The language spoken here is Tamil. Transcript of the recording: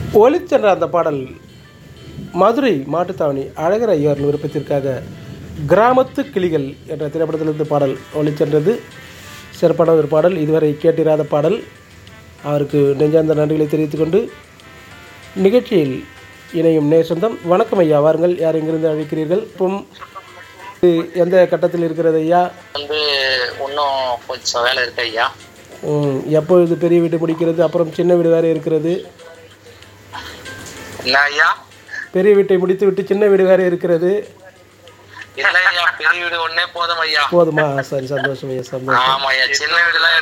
ஒளிச்சென்ற அந்த பாடல் மதுரை மாட்டுத்தாவணி அழகர் ஐயர் விருப்பத்திற்காக கிராமத்து கிளிகள் என்ற திரைப்படத்திலிருந்து பாடல் ஒளிச்சென்றது சிறப்பான ஒரு பாடல் இதுவரை கேட்டிராத பாடல் அவருக்கு நெஞ்சார்ந்த நன்றிகளை தெரிவித்துக் கொண்டு நிகழ்ச்சியில் இணையும் நேசந்தம் வணக்கம் ஐயா வாருங்கள் யார் எங்கிருந்து அழைக்கிறீர்கள் இப்போ இது எந்த கட்டத்தில் இருக்கிறது ஐயா வந்து இன்னும் கொஞ்சம் வேலை இருக்கு ஐயா ம், எப்பொழுது பெரிய வீடு முடிக்கிறது அப்புறம் சின்ன வீடு வேறு இருக்கிறது என்ன ஐயா பெரிய வீட்டை முடித்து விட்டு சின்ன வீடு வேறு இருக்கிறது இல்ல ஐயா பெரிய வீடு ஒன்னே போதும் ஐயா போதுமா சரி சந்தோஷம் ஐயா சந்தோஷம் ஆமா ஐயா சின்ன வீடுலாம்